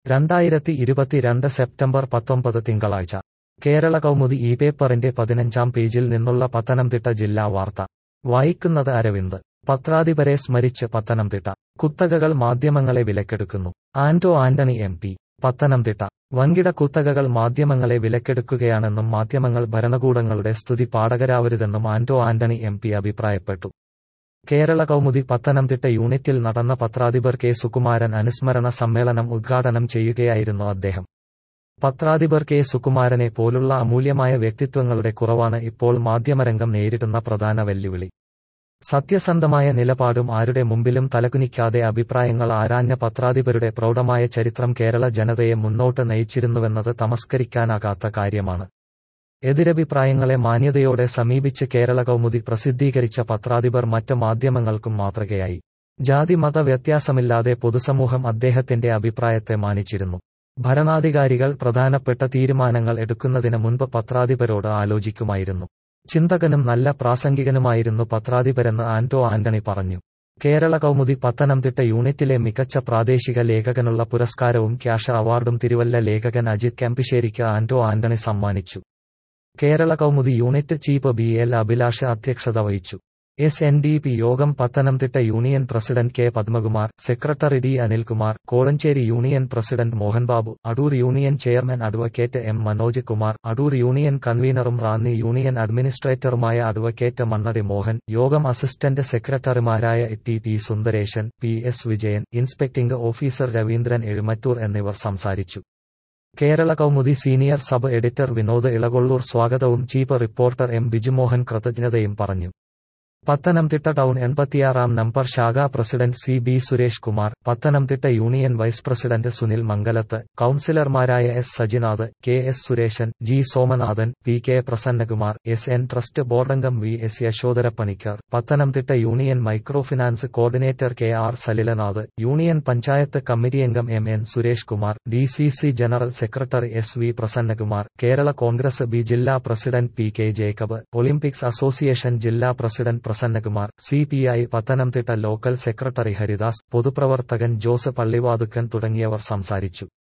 രണ്ടായിരത്തി ഇരുപത്തിരണ്ട് സെപ്റ്റംബർ പത്തൊമ്പത് തിങ്കളാഴ്ച കേരള കൗമുദി ഈ പേപ്പറിന്റെ പതിനഞ്ചാം പേജിൽ നിന്നുള്ള പത്തനംതിട്ട ജില്ലാ വാർത്ത വായിക്കുന്നത് അരവിന്ദ് പത്രാധിപരെ സ്മരിച്ച് പത്തനംതിട്ട കുത്തകകൾ മാധ്യമങ്ങളെ വിലക്കെടുക്കുന്നു ആന്റോ ആന്റണി എം പി പത്തനംതിട്ട വൻകിട കുത്തകകൾ മാധ്യമങ്ങളെ വിലക്കെടുക്കുകയാണെന്നും മാധ്യമങ്ങൾ ഭരണകൂടങ്ങളുടെ സ്തുതി പാഠകരാവരുതെന്നും ആന്റോ ആന്റണി എം പി അഭിപ്രായപ്പെട്ടു കേരള കൗമുദി പത്തനംതിട്ട യൂണിറ്റിൽ നടന്ന പത്രാധിപർ കെ സുകുമാരൻ അനുസ്മരണ സമ്മേളനം ഉദ്ഘാടനം ചെയ്യുകയായിരുന്നു അദ്ദേഹം പത്രാധിപർ കെ സുകുമാരനെ പോലുള്ള അമൂല്യമായ വ്യക്തിത്വങ്ങളുടെ കുറവാണ് ഇപ്പോൾ മാധ്യമരംഗം നേരിടുന്ന പ്രധാന വെല്ലുവിളി സത്യസന്ധമായ നിലപാടും ആരുടെ മുമ്പിലും തലകുനിക്കാതെ അഭിപ്രായങ്ങൾ ആരാഞ്ഞ പത്രാധിപരുടെ പ്രൗഢമായ ചരിത്രം കേരള ജനതയെ മുന്നോട്ട് നയിച്ചിരുന്നുവെന്നത് തമസ്കരിക്കാനാകാത്ത കാര്യമാണ് എതിരഭിപ്രായങ്ങളെ മാന്യതയോടെ സമീപിച്ച് കേരള കൗമുദി പ്രസിദ്ധീകരിച്ച പത്രാധിപർ മറ്റ് മാധ്യമങ്ങൾക്കും മാതൃകയായി ജാതി മത വ്യത്യാസമില്ലാതെ പൊതുസമൂഹം അദ്ദേഹത്തിന്റെ അഭിപ്രായത്തെ മാനിച്ചിരുന്നു ഭരണാധികാരികൾ പ്രധാനപ്പെട്ട തീരുമാനങ്ങൾ എടുക്കുന്നതിന് മുൻപ് പത്രാധിപരോട് ആലോചിക്കുമായിരുന്നു ചിന്തകനും നല്ല പ്രാസംഗികനുമായിരുന്നു പത്രാധിപരെന്ന് ആന്റോ ആന്റണി പറഞ്ഞു കേരള കൗമുദി പത്തനംതിട്ട യൂണിറ്റിലെ മികച്ച പ്രാദേശിക ലേഖകനുള്ള പുരസ്കാരവും ക്യാഷ് അവാർഡും തിരുവല്ല ലേഖകൻ അജിത് കെമ്പിശ്ശേരിക്ക് ആന്റോ ആന്റണി സമ്മാനിച്ചു Kerala Kaumudi unit chief B L Abhilash അധ്യക്ഷത വഹിച്ചു എസ് എൻ ഡി പി യോഗം Pathanamthitta union president K Padmakumar secretary D Anilkumar Kozhencherry union president Mohanbabu Adoor union chairman advocate M Manoj Kumar Adoor union കൺവീനറും റാന്നി യൂണിയൻ അഡ്മിനിസ്ട്രേറ്ററുമായ അഡ്വക്കേറ്റ് മണ്ണടി മോഹൻ യോഗം അസിസ്റ്റന്റ് സെക്രട്ടറിമാരായ T P Sundaresan P S Vijayan inspecting officer Raveendran Ezhumattoor എന്നിവർ സംസാരിച്ചു Kerala Kaumudi senior sub editor Vinod Elakollur സ്വാഗതവും ചീഫ് റിപ്പോർട്ടർ എം ബിജുമോഹൻ കൃതജ്ഞതയും പറഞ്ഞു പത്തനംതിട്ട ടൗൺ എൺപത്തിയാറാം നമ്പർ ശാഖാ president C B Suresh Kumar Pathanamthitta union vice president Sunil Mangalath കൌൺസിലർമാരായ S Sajinath K S Suresan G Somanathan P K Prasannakumar S N trust ബോർഡംഗം V S Yasodhara Panicker Pathanamthitta union micro finance coordinator K R Salilanath union panchayat committee അംഗം M N Suresh Kumar D C C general secretary S V Prasannakumar Kerala Congress B ജില്ലാ president P K Jacob Olympics association ജില്ലാ president Prasannakumar C P I Pathanamthitta local secretary Haridas പൊതുപ്രവർത്തകൻ ജോസ് പള്ളിവാതുക്കൻ തുടങ്ങിയവർ സംസാരിച്ചു